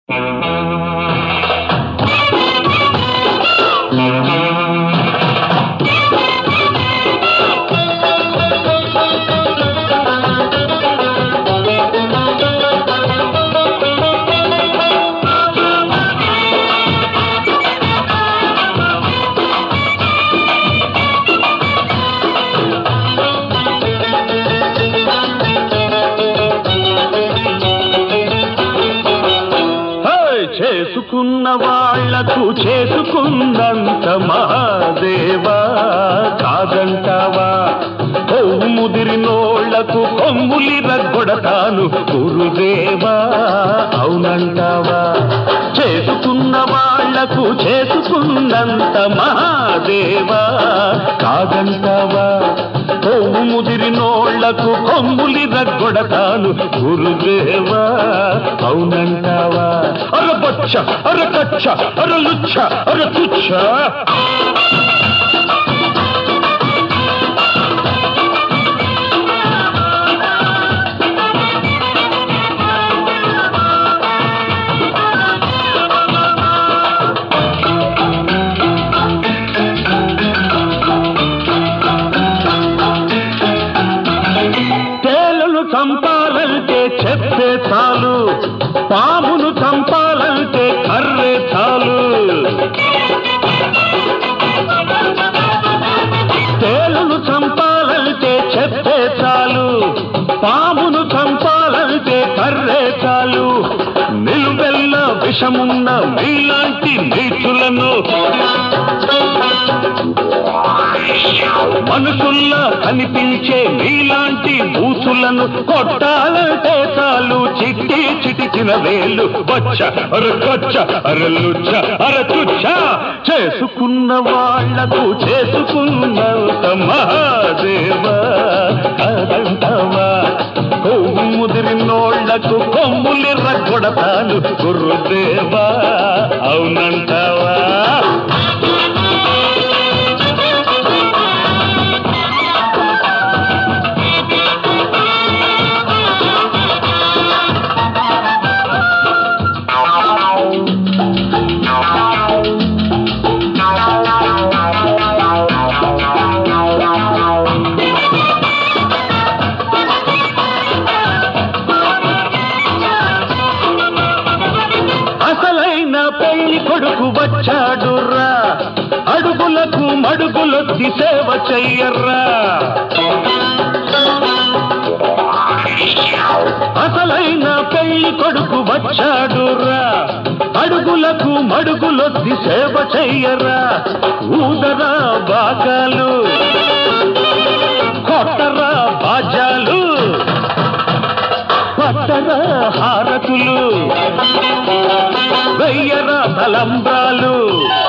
హే! చేసుకున్న వాళ్లకు చేసుకున్నంత మహాదేవా కాదంటావా కొవ్వు ముదిరినోళ్లకు కొమ్ములి రగ్గొడతాను గురుదేవా అవునంటావా చేసుకున్న వాళ్లకు చేసుకున్నంత మహాదేవా కాదంటావా కొవ్వు ముదిరినోళ్లకు కొమ్ములి రగ్గొడతాను గురుదేవా అవునంటావా అర బచ్చ అర కచ్చ అర లుచ్చ అర తుచ్చ తేలును చంపాలంటే చెప్పే చాలు పామును చంపాలంటే కర్రే చాలు తేలును చంపాలంటే చెప్పే చాలు పామును చంపాలంటే కర్రే చాలు నిలువెల్ల విషమున్న మీలాంటి నీచులను మనుషుల్లా కనిపించే మీలాంటి బూతులను కొట్టాలంటే చాలు చిట్టి చిటికిన వేలు బచ్చ అరకొచ్చ అరలుచ్చ అరచుచ్చ చేసుకున్న వాళ్లకు చేసుకున్నంత మహాదేవా కాదంటావా కొవ్వు ముదిరినోళ్లకు కొమ్ములి రగ్గొడతాను గురుదేవా అవునంటావా అసలైన పెళ్లి కొడుకు వచ్చాడుర్రా అడుగులకు మడుగులొత్తి సేవ చెయ్యర్రా అసలైన పెళ్లి కొడుకు వచ్చాడుర్రా అడుగులకు మడుగులొత్తి సేవ చెయ్యర్రా ఊదరా బాగాలు కొట్టరా బాజాలు పట్టరా హారతులు వెయ్యరా తలంబ్రాలు